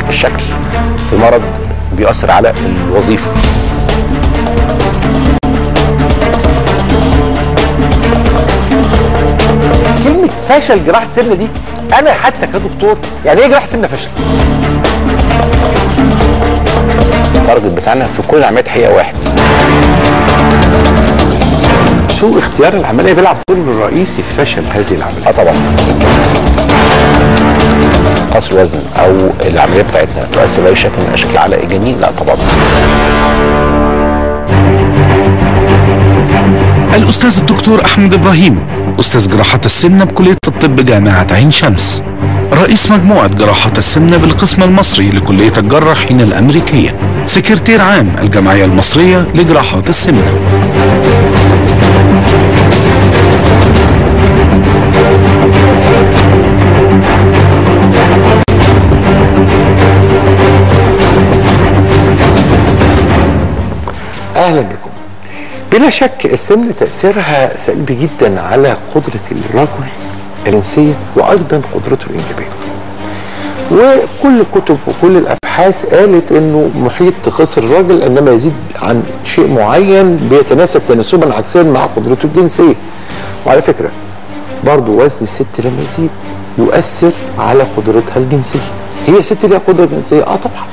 الشكل في مرض بيؤثر على الوظيفه كلمه فشل جراحه سمنه دي انا حتى كدكتور يعني ايه جراحه سمنه فشل التارجت بتاعنا في كل العمليات هي واحد سوء اختيار العمليه بيلعب دور رئيسي في فشل هذه العمليه اه طبعا قص الوزن او العمليه بتاعتنا تؤثر باي شكل من الاشكال على الجنين لا طبعا الأستاذ الدكتور أحمد إبراهيم أستاذ جراحة السمنة بكلية الطب جامعة عين شمس رئيس مجموعة جراحة السمنة بالقسم المصري لكلية الجراحين الأمريكية سكرتير عام الجمعية المصرية لجراحات السمنة اهلا بكم بلا شك السمنه تاثيرها سلبي جدا على قدره الرجل الجنسيه وايضا قدرته الانجابيه وكل الكتب وكل الابحاث قالت انه محيط خصر الرجل عندما يزيد عن شيء معين بيتناسب تناسبا عكسيا مع قدرته الجنسيه وعلى فكره برضه وزن الست لما يزيد يؤثر على قدرتها الجنسيه هي ست ليها قدره جنسيه اه طبعا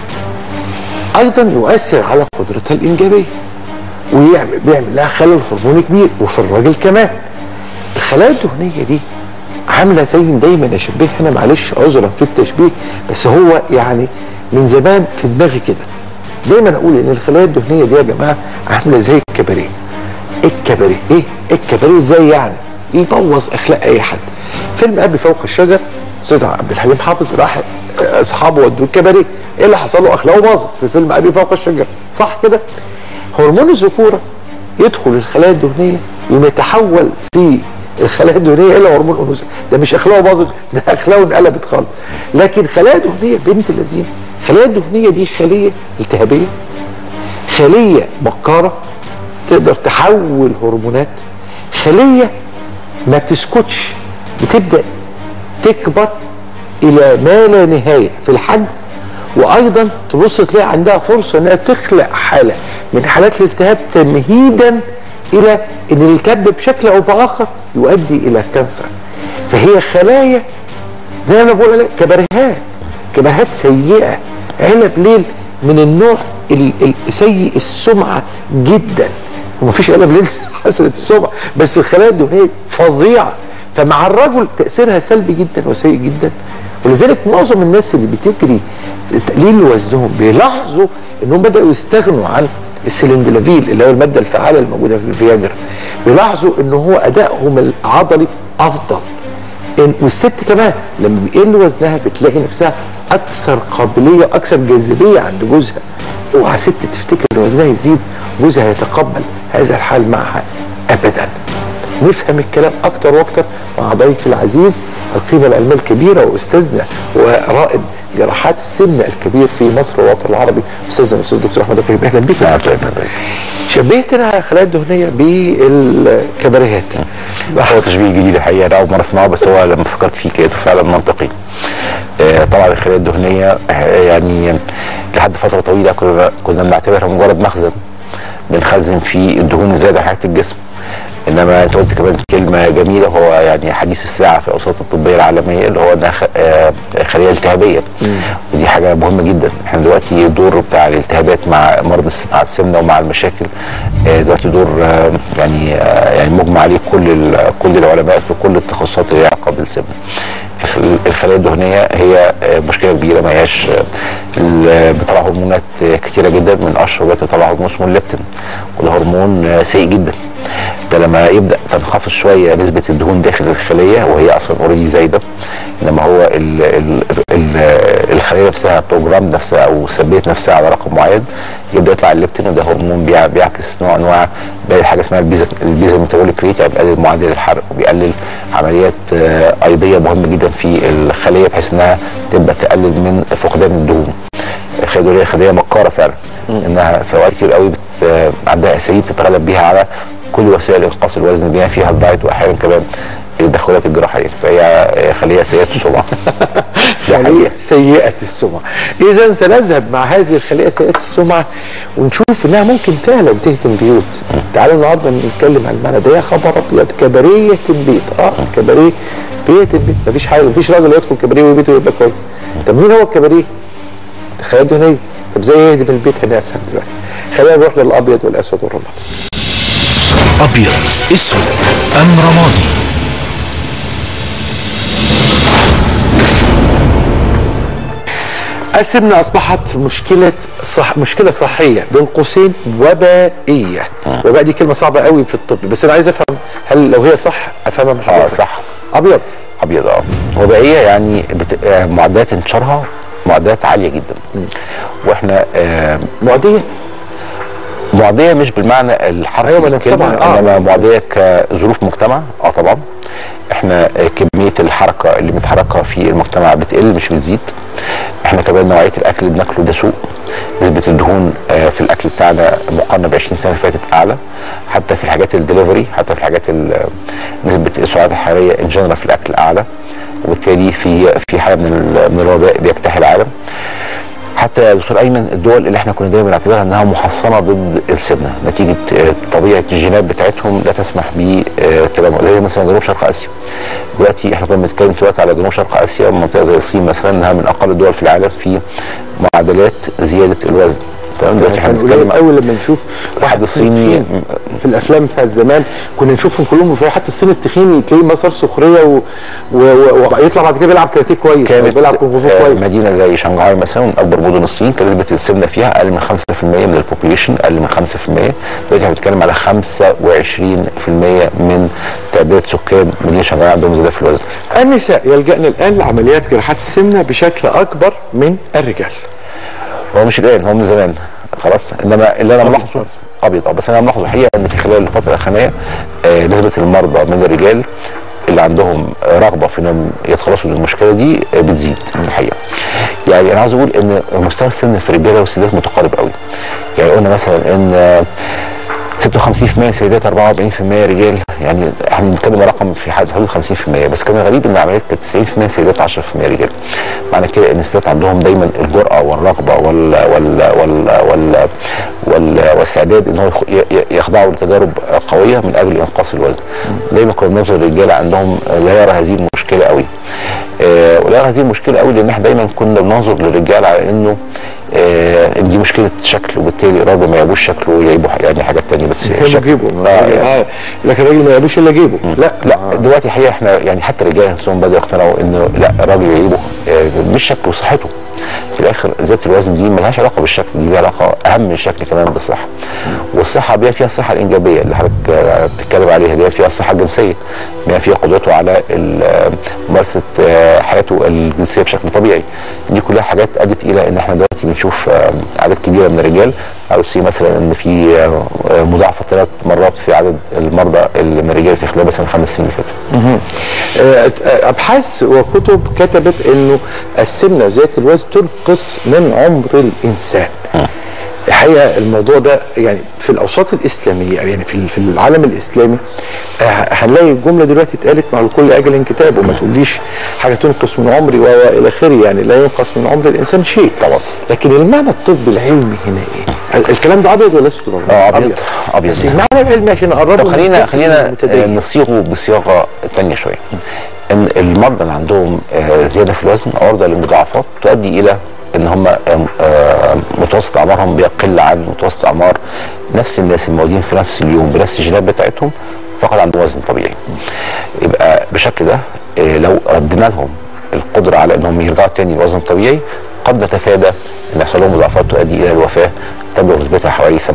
ايضا يؤثر على قدرتها الانجابيه ويعمل بيعمل لها خلل هرموني كبير وفي الراجل كمان الخلايا الدهنيه دي عامله زي دايما اشبهها انا معلش عذرا في التشبيه بس هو يعني من زمان في دماغي كده دايما اقول ان الخلايا الدهنيه دي يا جماعه عامله زي الكباريه ايه الكباريه ايه الكباريه ازاي يعني يبوظ اخلاق اي حد فيلم قبل فوق الشجر سيد عبد الحليم حافظ راح اصحابه ودوه الكباريه ايه اللي حصل له اخلاقه باظت في فيلم ابي فوق الشجر صح كده هرمون الذكوره يدخل الخلايا الدهنيه يقوم يتحول في الخلايا الدهنيه الى هرمون انوثه ده مش اخلاقه باظت ده اخلاقه انقلبت خالص لكن خلايا دهنيه بنت اللذين الخلايا الدهنيه دي خليه التهابيه خليه مكاره تقدر تحول هرمونات خليه ما بتسكتش بتبدا تكبر الى ما لا نهايه في الحجم وايضا تبص تلاقي عندها فرصه انها تخلق حاله من حالات الالتهاب تمهيدا الى ان الكبد بشكل او باخر يؤدي الى كانسر فهي خلايا زي ما انا بقول عليها كباريهات كباريهات سيئه علب ليل من النوع ال- ال- سيء السمعه جدا ومفيش علب ليل حسنه السمعه بس الخلايا الدهنيه فظيعه فمع الرجل تاثيرها سلبي جدا وسيء جدا ولذلك معظم الناس اللي بتجري تقليل وزنهم بيلاحظوا انهم بداوا يستغنوا عن السلندلافيل اللي هو الماده الفعاله الموجوده في الفياجرا بيلاحظوا ان هو ادائهم العضلي افضل إن والست كمان لما بيقل وزنها بتلاقي نفسها اكثر قابليه واكثر جاذبيه عند جوزها اوعى ست تفتكر ان وزنها يزيد جوزها يتقبل هذا الحال معها ابدا نفهم الكلام اكتر واكتر مع ضيفي العزيز القيمه العلميه الكبيره واستاذنا ورائد جراحات السمنه الكبير في مصر والوطن العربي استاذنا الاستاذ دكتور احمد ابراهيم اهلا بيك يا دكتور شبهت انا الخلايا الدهنيه بالكباريهات هو تشبيه جديد الحقيقه انا اول مره اسمعه بس هو لما فكرت فيه كده فعلا منطقي آه، طبعا الخلايا الدهنيه آه، يعني لحد فتره طويله كنا كنا بنعتبرها مجرد مخزن بنخزن فيه الدهون الزايده عن حاجه الجسم انما انت قلت كمان كلمه جميله هو يعني حديث الساعه في الاوساط الطبيه العالميه اللي هو انها خ- آه، خليه التهابيه ودي حاجه مهمه جدا احنا دلوقتي الدور بتاع الالتهابات مع مرض الس- مع السمنه ومع المشاكل آه، دلوقتي دور آه، يعني آه، يعني مجمع عليه كل ال- كل العلماء في كل التخصصات اللي ليها علاقه بالسمنه الخل- الخلايا الدهنيه هي آه، مشكله كبيره ما هياش آه، ال- بتطلع هرمونات آه، كتيره جدا من اشهر ما بتطلع هرمون اسمه الليبتين وده هرمون آه، سيء جدا ده لما يبدا تنخفض شويه نسبه الدهون داخل الخليه وهي اصلا اوريدي زايده انما هو ال ال ال الخليه نفسها بروجرام نفسها او ثبت نفسها على رقم معين يبدا يطلع الليبتين وده هرمون بيع- بيعكس نوع انواع بقى حاجه اسمها البيزا البيزا ميتابوليك ريت يعني بيقلل معدل الحرق وبيقلل عمليات آه، ايضيه مهمه جدا في الخليه بحيث انها تبدا تقلل من فقدان الدهون الخليه الدهنيه خليه مكاره فعلا انها في اوقات كتير قوي بت... عندها اساليب تتغلب بيها على كل وسائل انقاص الوزن بما فيها الدايت واحيانا كمان التدخلات الجراحيه فهي آه، خليه سيئه السمعه ده حقيقي. خلية سيئة السمعة إذا سنذهب مع هذه الخلية سيئة السمعة ونشوف إنها ممكن فعلا تهدم بيوت تعالوا النهاردة نتكلم عن المعنى ده يا خبر أبيض كباريه البيت أه كباريه بيت البيت مفيش حاجة مفيش راجل يدخل كباريه وبيته يبقى كويس طب مين هو الكباريه؟ تخيل دهنية طب زي يهدم البيت هنفهم دلوقتي خلينا نروح للأبيض والأسود والرمادي أبيض أسود أم رمادي السمنة أصبحت مشكلة صح مشكلة صحية بين قوسين وبائية وباء دي كلمة صعبة قوي في الطب بس أنا عايز أفهم هل لو هي صح أفهمها من اه حضرتك صح أبيض ابيض اه وبقيه يعني بت... آه، معدلات انتشارها معدلات عاليه جدا واحنا آه، معدية معديه مش بالمعنى الحرفي أيوة، ما أنا للكلمة، طبعاً، آه. انما معديه بس- كظروف مجتمع اه طبعا احنا آه، كميه الحركه اللي بنتحركها في المجتمع بتقل مش بتزيد احنا كمان نوعيه الاكل اللي بناكله ده سوء نسبه الدهون آه، في الاكل بتاعنا مقارنه ب 20 سنه فاتت اعلى حتى في الحاجات الدليفري حتى في الحاجات ال- نسبه السعرات الحراريه ان جنرال في الاكل اعلى وبالتالي في في حاله من ال- من الوباء بيجتاح العالم حتى يا دكتور ايمن الدول اللي احنا كنا دايما نعتبرها انها محصنه ضد السمنه نتيجه آه، طبيعه الجينات بتاعتهم لا تسمح بالتجمع زي مثلا جنوب شرق اسيا دلوقتي احنا كنا بنتكلم دلوقتي على جنوب شرق اسيا منطقه زي الصين مثلا انها من اقل الدول في العالم في معدلات زياده الوزن تمام دلوقتي احنا كان قليل بنتكلم قوي لما نشوف واحد الصيني تخين في الافلام بتاعت زمان كنا نشوفهم كلهم في حتى الصين التخين تلاقيه مسار سخريه و... و... و... ويطلع بعد كده بيلعب كاراتيه كويس أو كانت بيلعب كونغ فو آه، كويس مدينه زي شنغهاي مثلا من اكبر مدن الصين كانت نسبه السمنه فيها اقل من 5% من البوبيليشن اقل من 5% دلوقتي احنا بنتكلم على 25% من تعداد سكان مدينه شنغهاي عندهم زياده في الوزن النساء يلجأن الان لعمليات جراحات السمنه بشكل اكبر من الرجال هو مش الان هو من زمان خلاص انما اللي انا ملاحظه ابيض اه بس انا ملاحظه الحقيقه ان في خلال الفتره الاخرانيه آه نسبه المرضى من الرجال اللي عندهم آه، رغبه في انهم يتخلصوا من المشكله دي آه بتزيد في الحقيقه. يعني انا عاوز اقول ان مستوى السن في الرجاله والسيدات متقارب قوي. يعني قلنا مثلا ان آه 56% سيدات 44% رجال يعني احنا بنتكلم عن رقم في حد- حدود 50% بس كان الغريب ان العمليات كانت 90% سيدات 10% رجال معنى كده ان السيدات عندهم دايما الجرأه والرغبه وال وال وال وال, وال والاستعداد ان هو يخ- ي- ي- يخضعوا لتجارب قويه من اجل انقاص الوزن دايما كنا بننظر الرجاله عندهم لا يرى هذه المشكله قوي آه ولا يرى هذه المشكله قوي لان احنا دايما كنا بننظر للرجال على انه آه إن دي مشكله شكل وبالتالي الراجل ما يعيبوش شكله ويعيبوا ح- يعني حاجات تانية بس هم الشكل جيبه آه يعني آه. لكن الراجل ما يبوش الا جيبه لا لا دلوقتي الحقيقه احنا يعني حتى الرجاله نفسهم بداوا يقتنعوا انه لا الراجل يعيبه آه، مش شكله وصحته في الاخر زياده الوزن دي ملهاش علاقه بالشكل دي ليها علاقه اهم من الشكل كمان بالصحه والصحه بيها فيها الصحه الانجابيه اللي حضرتك آه، بتتكلم عليها اللي هي فيها الصحه الجنسيه بيها فيها قدرته على ال- آه، ممارسه آه، حياته الجنسيه بشكل طبيعي دي كلها حاجات ادت الى ان احنا دلوقتي بنشوف آه، اعداد كبيره من الرجال على سي مثلا ان في آه، آه، مضاعفه ثلاث مرات في عدد المرضى اللي من الرجال في خلال مثلا خمس سنين اللي فاتت آه، آه، ابحاث وكتب كتبت انه السمنه وزياده الوزن تنقص من عمر الانسان الحقيقه الموضوع ده يعني في الاوساط الاسلاميه أو يعني في في العالم الاسلامي آه، هنلاقي الجمله دلوقتي اتقالت مع كل اجل كتاب وما تقوليش حاجه تنقص من عمري و و الى اخره يعني لا ينقص من عمر الانسان شيء طبعا. لكن المعنى الطبي العلمي هنا ايه؟ الكلام ده ابيض ولا اسود؟ ولا اه ابيض ابيض بس المعنى العلمي عشان نقربه طب من خلينا الفكر خلينا آه، المتدين. نصيغه بصياغه ثانيه شويه ان المرضى اللي عندهم آه، زياده في الوزن عرضه للمضاعفات تؤدي الى ان هم آم، آه، متوسط اعمارهم بيقل عن متوسط اعمار نفس الناس الموجودين في نفس اليوم بنفس الجينات بتاعتهم فقط عندهم وزن طبيعي يبقى بالشكل ده آه، لو ردنا لهم القدره على انهم يرجعوا تاني لوزن طبيعي قد نتفادى ان يحصل لهم مضاعفات تؤدي الى الوفاه تبلغ نسبتها حوالي 7%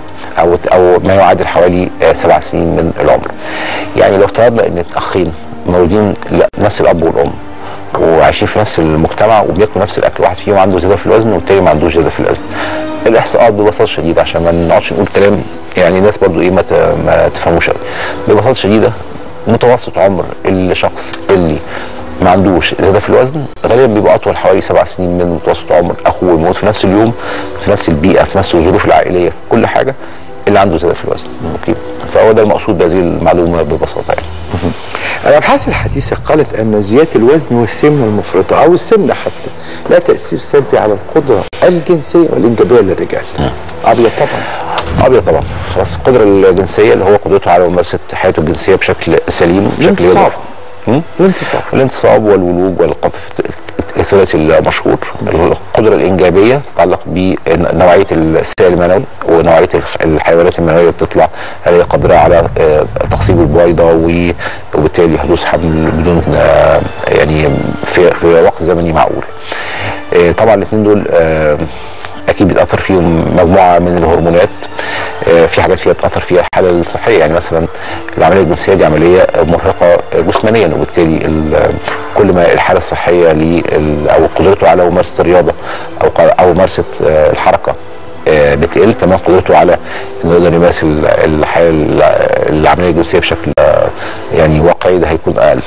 او او ما يعادل حوالي آه، سبع سنين من العمر. يعني لو افترضنا ان اخين مولودين نفس الاب والام وعايشين في نفس المجتمع وبياكلوا نفس الاكل واحد فيهم عنده زياده في الوزن والتاني ما عندوش زياده في الوزن. الاحصاءات ببساطه شديده عشان ما نقعدش نقول كلام يعني الناس برضو ايه ما ت- ما تفهموش قوي. ببساطه شديده متوسط عمر الشخص اللي ما عندوش زياده في الوزن غالبا بيبقى اطول حوالي سبع سنين من متوسط عمر اخوه الموت في نفس اليوم في نفس البيئه في نفس الظروف العائليه في كل حاجه اللي عنده زياده في الوزن اوكي فهو ده المقصود بهذه المعلومه ببساطه يعني الابحاث الحديثه قالت ان زياده الوزن والسمنه المفرطه او السمنه حتى لها تاثير سلبي على القدره الجنسيه والانجابيه للرجال ابيض طبعا ابيض طبعا خلاص القدره الجنسيه اللي هو قدرته على ممارسه حياته الجنسيه بشكل سليم بشكل الانتصاب يقدر. هم؟ الانتصاب الانتصاب والولوج والقذف الثلاثي المشهور القدرة الإنجابية تتعلق بنوعية السائل المنوي ونوعية الح- الحيوانات المنوية اللي بتطلع هل هي قادرة على آه، تقصيب البويضة و- وبالتالي حدوث حمل بدون آه، يعني في في وقت زمني معقول. آه، طبعا الاثنين دول آه، اكيد بيتاثر فيهم مجموعه من الهرمونات آه، في حاجات فيها بتاثر فيها الحاله الصحيه يعني مثلا العمليه الجنسيه دي عمليه مرهقه جسمانيا وبالتالي ال- كل ما الحاله الصحيه لل- او قدرته على ممارسه الرياضه او ق- او ممارسه آه، الحركه آه، بتقل كمان قدرته على انه يقدر يمارس ال- الحياه ال- العمليه الجنسيه بشكل آه، يعني واقعي ده هيكون اقل.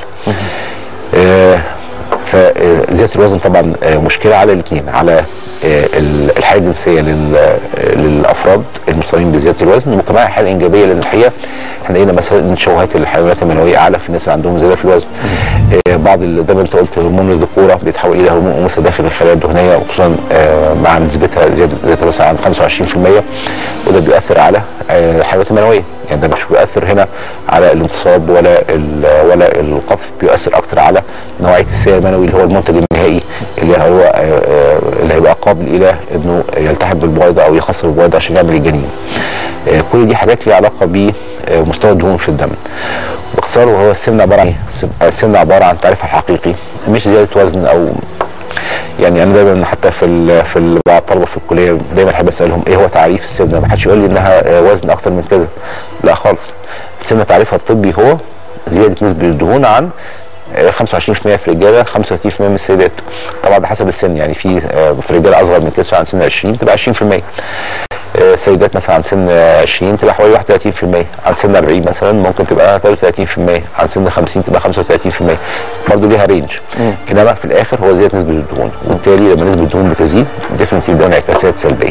آه، فزياده الوزن طبعا آه، مشكله على الاثنين على آه، ال- الحياه الجنسيه لل- آه، للافراد المصابين بزياده الوزن وكمان الحياه الانجابيه لان الحقيقه احنا لقينا مثلا ان شوهات الحيوانات المنويه اعلى في الناس اللي عندهم زياده في الوزن آه، بعض ال- زي ما انت قلت هرمون الذكوره بيتحول الى هرمون انوثه داخل الخلايا الدهنيه وخصوصا آه، مع نسبتها زياده زياده مثلا عن 25% وده بيؤثر على آه، الحيوانات المنويه يعني ده مش بيؤثر هنا على الانتصاب ولا ال- ولا القذف بيؤثر اكتر على نوعيه السائل المنوي اللي هو المنتج النهائي اللي هو آه، آه، اللي هيبقى قابل الى انه يلتحق بالبويضه او يخسر البويضه عشان يعمل الجنين. آه، كل دي حاجات ليها علاقه بمستوى الدهون في الدم. باختصار وهو السمنه عباره عن ايه؟ السم- السمنه عباره عن تعريفها الحقيقي مش زياده وزن او يعني انا دايما حتى في ال في ال- مع الطلبه في الكليه دايما احب اسالهم ايه هو تعريف السمنه؟ ما حدش يقول لي انها آه، وزن اكتر من كذا. لا خالص. السمنه تعريفها الطبي هو زياده نسبه الدهون عن آه، 25% في الرجاله 35% من السيدات. طبعا ده حسب السن يعني في آه، في الرجاله اصغر من كده عن سن 20 تبقى 20%. آه، السيدات مثلا عن سن آه، 20 تبقى حوالي 31% عن سن 40 مثلا ممكن تبقى 33% عن سن 50 تبقى 35% برضه ليها رينج انما في الاخر هو زياده نسبه الدهون وبالتالي لما نسبه الدهون بتزيد ديفنتلي ده انعكاسات سلبيه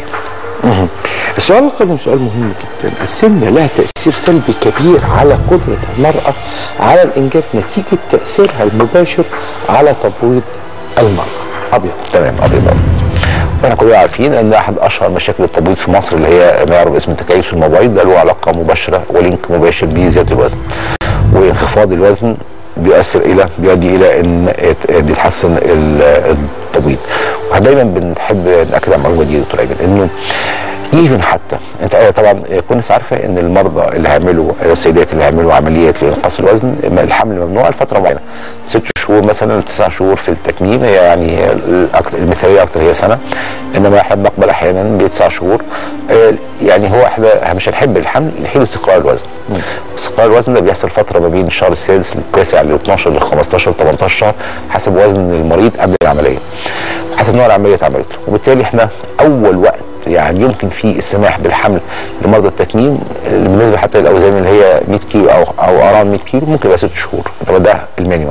السؤال القادم سؤال مهم جدا السمنة لها تأثير سلبي كبير على قدرة المرأة على الإنجاب نتيجة تأثيرها المباشر على تبويض المرأة أبيض تمام ابيض أبيض. واحنا كلنا عارفين ان احد اشهر مشاكل التبويض في مصر اللي هي ما يعرف اسم تكيس المبيض ده له علاقه مباشره ولينك مباشر بزياده الوزن وانخفاض الوزن بيؤثر الى بيؤدي الى ان ات- بيتحسن ال- التبويض ودايما بنحب ناكد على المعلومه دي يا دكتور ايمن انه ايفن حتى انت آه طبعا كل الناس عارفه ان المرضى اللي هيعملوا السيدات اللي هيعملوا عمليات لانقاص الوزن الحمل ممنوع لفتره معينه ست شهور مثلا تسع شهور في التكميم هي يعني الأكثر- المثاليه اكتر هي سنه انما احنا بنقبل احيانا بتسع شهور آه، يعني هو احنا مش هنحب الحمل نحب استقرار الوزن استقرار الوزن ده بيحصل فتره ما بين الشهر السادس للتاسع ل 12 ل 15 18 شهر حسب وزن المريض قبل العمليه حسب نوع العمليه اتعملت له وبالتالي احنا اول وقت يعني يمكن فيه السماح بالحمل لمرضى التكميم اللي بالنسبه حتى للاوزان اللي هي 100 كيلو او او اراوند 100 كيلو ممكن يبقى ست شهور هو ده المينيمم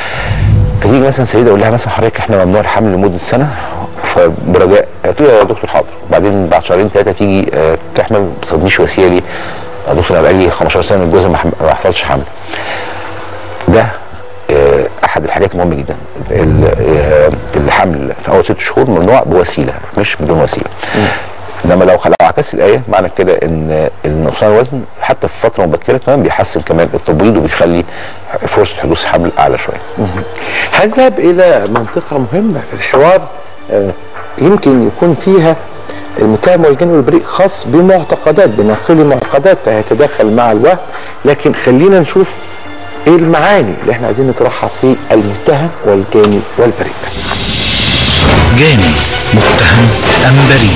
فتيجي مثلا سيده اقول لها مثلا حضرتك احنا ممنوع الحمل لمده سنه فبرجاء تقول يا دكتور حاضر وبعدين بعد شهرين ثلاثه تيجي آه، تحمل ما تصدمنيش وسيله ليه؟ يا دكتور انا بقالي 15 سنه من جوزي ما حم- ما حصلش حمل ده آه، احد الحاجات المهمه جدا ال- آه، الحمل في اول ست شهور ممنوع بوسيله مش بدون وسيله انما لو لو عكست الايه معنى كده ان ان نقصان الوزن حتى في فتره مبكره كمان بيحسن كمان التبويض وبيخلي فرصه حدوث حمل اعلى شويه. هذهب إلى منطقة مهمة في الحوار آه، يمكن يكون فيها المتهم والجانب البريء خاص بمعتقدات بنقل معتقدات هيتداخل مع الوهم لكن خلينا نشوف ايه المعاني اللي احنا عايزين نطرحها في المتهم والجاني والبريء جاني متهم أم بريء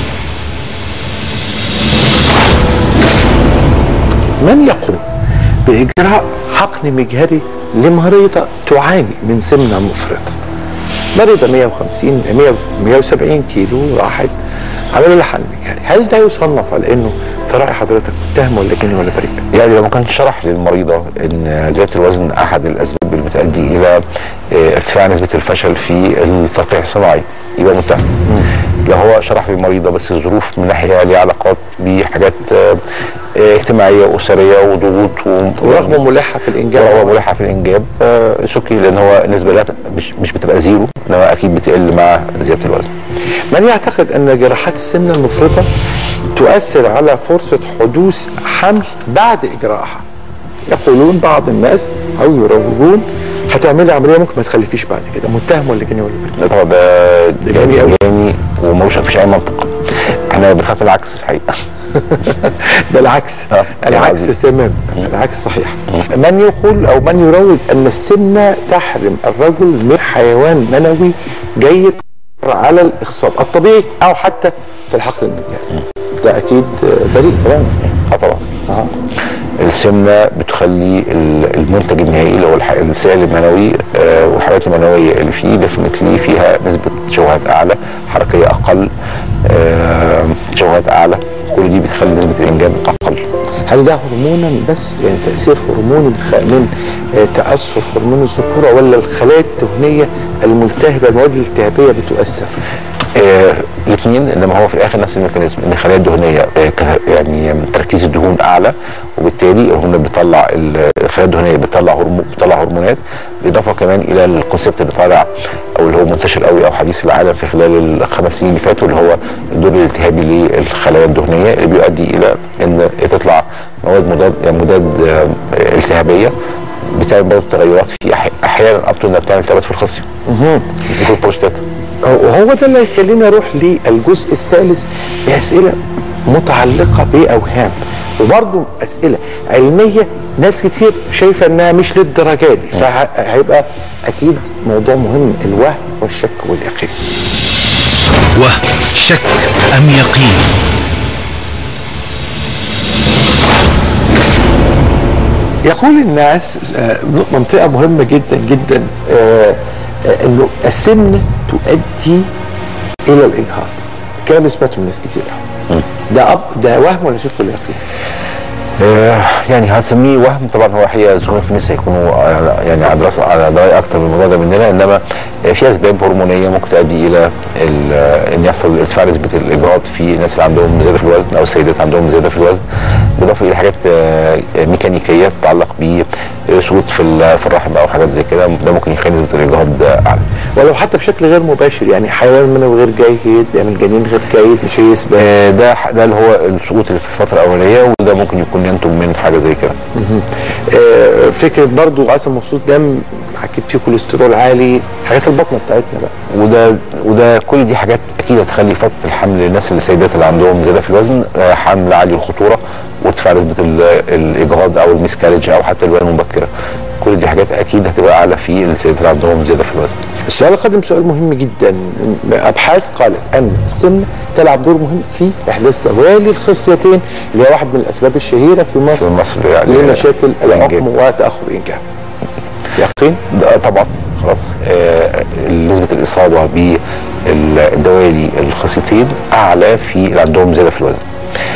من يقوم بإجراء حقن مجهري لمريضة تعاني من سمنة مفرطة مريضة 150 100 170 كيلو راحت عملوا لها حقن مجهري هل ده يصنف على انه في رأي حضرتك متهم ولا جاني ولا بريء؟ يعني لو ما كان شرح للمريضه ان زياده الوزن احد الاسباب اللي بتؤدي الى آه، ارتفاع نسبه الفشل في التلقيح الصناعي يبقى متهم. لو هو شرح للمريضه بس ظروف من ناحيه ليها علاقات بحاجات آه، آه، اجتماعيه اسريه وضغوط و- ورغم ملحه في الانجاب ورغم ملحه في الانجاب آه، سكي لان هو النسبه لا مش مش بتبقى زيرو انما اكيد بتقل مع زياده الوزن من يعتقد ان جراحات السمنه المفرطه تؤثر على فرصه حدوث حمل بعد اجراءها يقولون بعض الناس او يروجون هتعملي عمليه ممكن ما تخلفيش بعد كده متهم ولا جنيه ولا بنت ده طبعا ده جميل أوي. جاني وملوش مفيش اي منطق احنا بنخاف من العكس الحقيقه ده العكس آه، العكس يعني تمام العكس صحيح من يقول او من يروج ان السمنه تحرم الرجل من حيوان منوي جيد على الاخصاب الطبيعي او حتى في الحقل المجاني ده اكيد بريء تماما اه طبعا اه السمنه بتخلي ال- المنتج النهائي اللي هو الح- السائل المنوي آه، والحاجات المنويه اللي فيه ديفنتلي فيها نسبه شوهات اعلى حركيه اقل آه، شوهات اعلى كل دي بتخلي نسبه الانجاب اقل هل ده هرمونا بس يعني تاثير هرموني بخ- من آه، تاثر هرمون الذكوره ولا الخلايا الدهنيه الملتهبه المواد الالتهابيه بتؤثر؟ آه الاثنين انما هو في الاخر نفس الميكانيزم ان الخلايا الدهنيه آه ك- يعني تركيز الدهون اعلى وبالتالي الهرمون بتطلع ال- الخلايا الدهنيه بتطلع هرمون بتطلع هرمونات بالاضافه كمان الى الكونسيبت اللي طالع او اللي هو منتشر قوي او حديث العالم في خلال الخمس سنين اللي فاتوا اللي هو الدور الالتهابي للخلايا الدهنيه اللي بيؤدي الى ان تطلع مواد مضاد يعني مضاد آه التهابيه بتعمل برضه تغيرات في أح- احيانا اب تو انها بتعمل التهابات في الخصيه في البروستاتا وهو ده اللي يخلينا نروح للجزء الثالث بأسئلة متعلقة بأوهام وبرضه أسئلة علمية ناس كتير شايفة إنها مش للدرجة دي فهيبقى أكيد موضوع مهم الوهم والشك واليقين وهم شك أم يقين يقول الناس آه، منطقة مهمة جدا جدا آه، آه، انه السمنة تؤدي الى الاجهاض الكلام ده سمعته من ناس كتير قوي ده أب ده وهم ولا شك ولا يقين؟ آه، يعني هنسميه وهم طبعا هو حقيقه زملاء في النساء يكونوا على- يعني على دراسه على درايه اكتر بالموضوع ده مننا انما آه، في اسباب هرمونيه ممكن تؤدي الى ال- آه، ان يحصل ارتفاع نسبه الاجهاض في الناس اللي عندهم زياده في الوزن او السيدات عندهم زياده في الوزن بالاضافه الى حاجات آه، ميكانيكيه تتعلق بسقوط في ال- في الرحم او حاجات زي كده ده ممكن يخلي نسبه الاجهاض آه، اعلى ولو حتى بشكل غير مباشر يعني حيوان منوي غير جيد بيعمل جنين غير جيد مش هيثبت آه، ده ده اللي هو السقوط اللي في الفتره الاولانيه وده ممكن يكون ينتج من حاجه زي كده آه، فكره برضو عدم وصول دم اكيد فيه كوليسترول عالي حاجات البطنه بتاعتنا بقى وده وده كل دي حاجات اكيد هتخلي فتره الحمل للناس اللي السيدات اللي عندهم زياده في الوزن آه، حمل عالي الخطوره وارتفاع نسبه ال- الاجهاض او الميسكالج او حتى الولاده المبكره كل دي حاجات اكيد هتبقى اعلى في السيدات اللي عندهم زياده في الوزن السؤال القادم سؤال مهم جدا ابحاث قالت ان السمنه تلعب دور مهم في احداث دوالي الخصيتين اللي هي واحد من الاسباب الشهيره في مصر في مصر يعني لمشاكل الإنجاب. الحكم وتاخر الانجاب يقين ده طبعا خلاص آه، نسبه الاصابه بالدوالي الخصيتين اعلى في اللي عندهم زياده في الوزن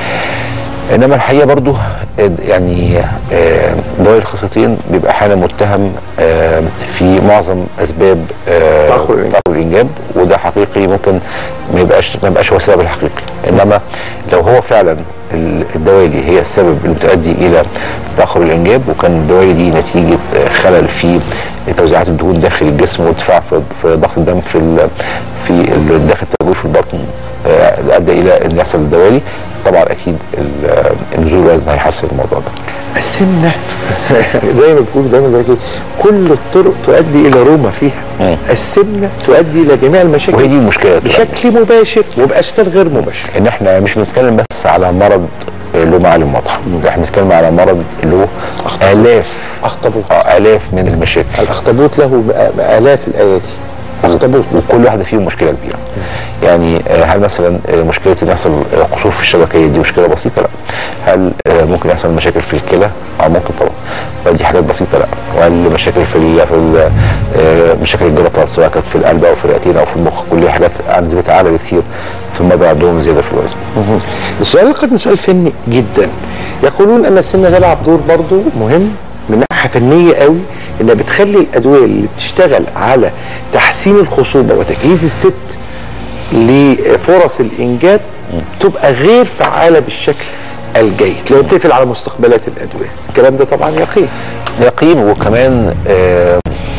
انما الحقيقه برضو آه، يعني آه، دوالي الخصيتين بيبقى احيانا متهم آه، في معظم اسباب آه، تأخر الإنجاب. تاخر الانجاب وده حقيقي ممكن ما يبقاش ما يبقاش هو السبب الحقيقي انما لو هو فعلا ال- الدوالي هي السبب اللي بتؤدي الى تاخر الانجاب وكان الدوالي دي نتيجه آه، خلل في توزيعات الدهون داخل الجسم وارتفاع في في ضغط الدم في ال- في ال- داخل التجويف في البطن آه، ادى الى ان يحصل الدوالي طبعا اكيد ال- آه، نزول الوزن هيحسن الموضوع ده السمنه زي ما بيقولوا دايما بيقول لك إيه، كل الطرق تؤدي الى روما فيها مم. السمنه تؤدي الى جميع المشاكل وهي دي المشكله بشكل مباشر وباشكال غير مباشره ان احنا مش بنتكلم بس على مرض له معالم واضحه احنا بنتكلم على مرض له الاف اخطبوط اه الاف من المشاكل الاخطبوط له بآ- بالاف الايادي اخطبوط وكل واحده فيهم مشكله كبيره يعني آه، هل مثلا آه، مشكله ان يحصل آه، قصور في الشبكيه دي مشكله بسيطه لا هل آه، ممكن يحصل مشاكل في الكلى اه ممكن طبعا فدي حاجات بسيطه لا وهل مشاكل في ال في ال آه، مشاكل الجلطات سواء كانت في القلب او في الرئتين او في المخ كل دي حاجات عن نسبتها اعلى بكتير في المرضى عندهم زياده في الوزن السؤال القادم سؤال فني جدا يقولون ان السمنه تلعب دور برضو مهم من ناحيه فنيه قوي انها بتخلي الادويه اللي بتشتغل على تحسين الخصوبه وتجهيز الست لفرص الانجاب تبقى غير فعاله بالشكل الجيد لان بتقفل على مستقبلات الادويه الكلام ده طبعا يقين يقين وكمان آه،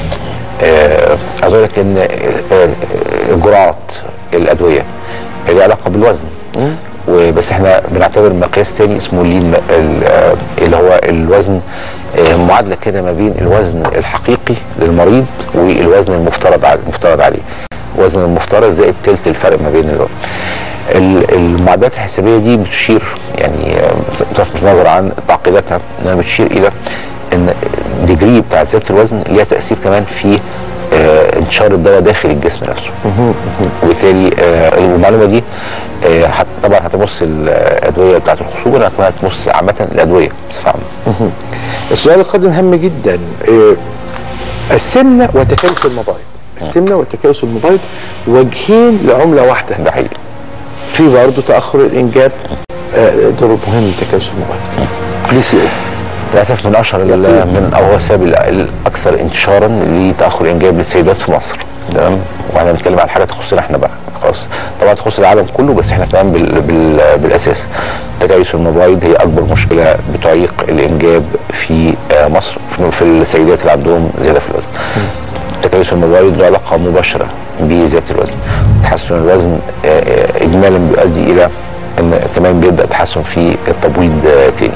آه، عايز اقول لك ان آه، آه، جرعات الادويه ليها علاقه بالوزن وبس احنا بنعتبر مقياس تاني اسمه اللين ال- آه، اللي هو الوزن آه، معادله كده ما بين الوزن الحقيقي للمريض والوزن المفترض عليه المفترض عليه الوزن المفترض زائد تلت الفرق ما بين الوزن ال- المعادلات الحسابيه دي بتشير يعني آه، بصرف النظر عن تعقيداتها انها بتشير الى ان الديجري بتاعت زياده الوزن ليها تاثير كمان في آه، انتشار الدواء داخل الجسم نفسه وبالتالي آه، المعلومه دي آه، هت- طبعا هتمس الادويه بتاعت الخصوبه لكن كمان هتمس عامه الادويه بصفه عامه السؤال القادم هام جدا إيه، السمنه وتكالس المبايض السمنه وتكالس المبايض وجهين لعمله واحده ده حقيقي في برضه تاخر الانجاب آه، دور مهم لتكالس المبايض بي سي او للاسف من اشهر ال- من او هو السبب ال- الاكثر انتشارا لتاخر الانجاب للسيدات في مصر تمام واحنا بنتكلم عن حاجه تخصنا احنا بقى خلاص طبعا تخص العالم كله بس احنا كمان بال بال بالاساس تكيس المبايض هي اكبر مشكله بتعيق الانجاب في آه، مصر في- في السيدات اللي عندهم زياده في الوزن تكيس المبايض له علاقه مباشره بزياده الوزن تحسن الوزن آه، آه، اجمالا بيؤدي الى ان كمان بيبدا تحسن في التبويض آه، تاني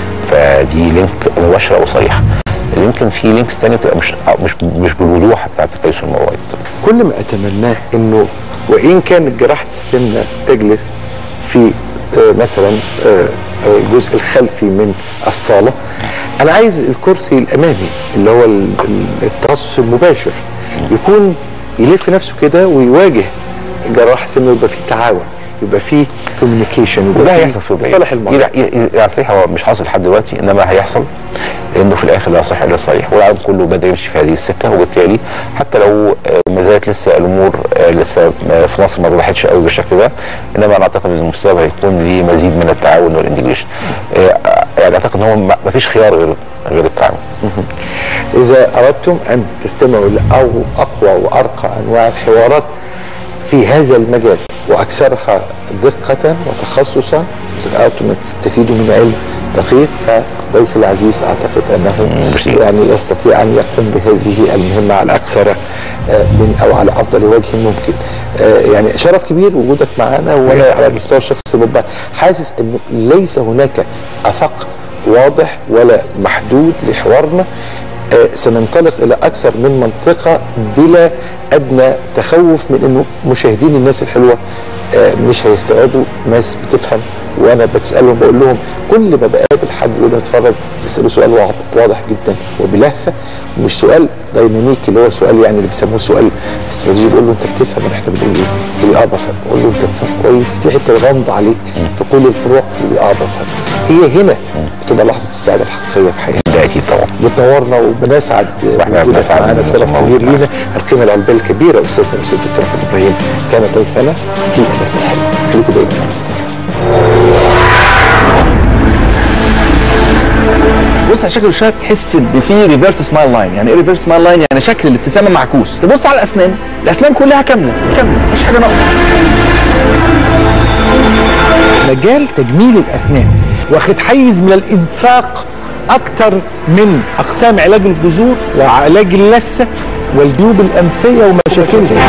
فدي لينك مباشره وصريحه يمكن في لينكس تانية بتبقى مش آه، مش مش بالوضوح بتاع تكيس المبايض كل ما اتمناه انه وان كانت جراحه السمنه تجلس في آه، مثلا آه، آه، الجزء الخلفي من الصاله انا عايز الكرسي الامامي اللي هو ال- ال- التخصص المباشر يكون يلف نفسه كده ويواجه جراح السمنه ويبقى فيه تعاون يبقى فيه كوميونيكيشن وده هيحصل في البداية. صالح المريض ي- ي- يعني صحيح هو مش حاصل لحد دلوقتي انما هيحصل لانه في الاخر لا يصح الا الصحيح والعالم كله بدا يمشي في هذه السكه وبالتالي حتى لو آه، ما زالت لسه الامور آه، لسه آه، في مصر ما اتضحتش قوي بالشكل ده انما انا اعتقد ان المستقبل هيكون ليه مزيد من التعاون والانتجريشن آه، يعني اعتقد ان هو ما ما فيش خيار غير غير التعاون إذا أردتم أن تستمعوا لأو أقوى وأرقى أنواع الحوارات في هذا المجال وأكثرها دقة وتخصصا إذا أردتم أن تستفيدوا من علم دقيق فضيفي العزيز أعتقد أنه ميرسي. يعني يستطيع أن يقوم بهذه المهمة على أكثر آه، من أو على أفضل وجه ممكن آه، يعني شرف كبير وجودك معنا وأنا على المستوى الشخصي ببقى حاسس أنه ليس هناك أفق واضح ولا محدود لحوارنا آه، سننطلق الى اكثر من منطقه بلا ادنى تخوف من انه مشاهدين الناس الحلوه آه، مش هيستوعبوا ناس بتفهم وانا بسالهم بقول لهم كل ما بقابل حد يقول لي اتفرج بساله سؤال واضح, واضح جدا وبلهفه ومش سؤال ديناميكي اللي هو سؤال يعني اللي بيسموه سؤال استراتيجي بقول له انت بتفهم ولا احنا بنقول ايه؟ يقول لي اه بفهم اقول له انت بتفهم كويس في حته غامض عليك في كل الفروع يقول لي اه بفهم هي هنا بتبقى لحظه السعاده الحقيقيه في حياتنا ده اكيد طبعا بتنورنا وبنسعد وإحنا بوجودك بنسعد معانا بوجودك شرف معانا. كبير لينا القيمه العلميه الكبيره استاذنا الاستاذ الدكتور احمد ابراهيم كان ضيفنا في الناس الحلوه خليكم دايما مع السلامه بص على شكل الوشها تحس ان في ريفرس سمايل لاين يعني ايه ريفرس سمايل لاين يعني شكل الابتسامه معكوس تبص على الاسنان الاسنان كلها كامله كامله مفيش حاجه ناقصه مجال تجميل الاسنان واخد حيز من الانفاق اكتر من اقسام علاج الجذور وعلاج اللثه والجيوب الانفيه ومشاكلها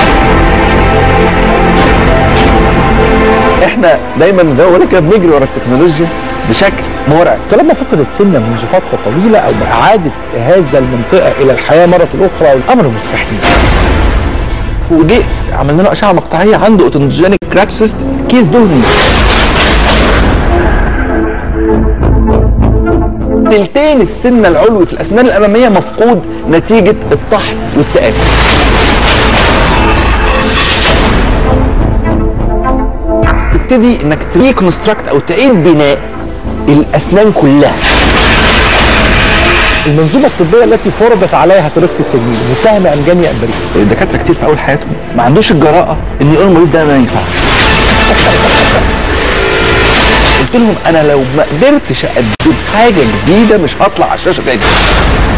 احنا دايما زي ما بقول لك كده بنجري ورا التكنولوجيا بشكل مرعب طالما فقدت سنه منذ فتره طويله او باعاده هذا المنطقه الى الحياه مره اخرى الامر مستحيل فوجئت عملنا له اشعه مقطعيه عنده اوتونجينيك كراتوسيست كيس دهني تلتين السن العلوي في الاسنان الاماميه مفقود نتيجه الطحن والتآكل تبتدي انك تريكونستراكت او تعيد بناء الاسنان كلها المنظومه الطبيه التي فرضت عليها طريقه التجميل متهمه ام جانيه ام بريئه الدكاتره كتير في اول حياتهم ما عندوش الجراءه ان يقول المريض ده ما ينفعش قلت لهم انا لو ما قدرتش اقدم حاجه جديده مش هطلع على الشاشه تاني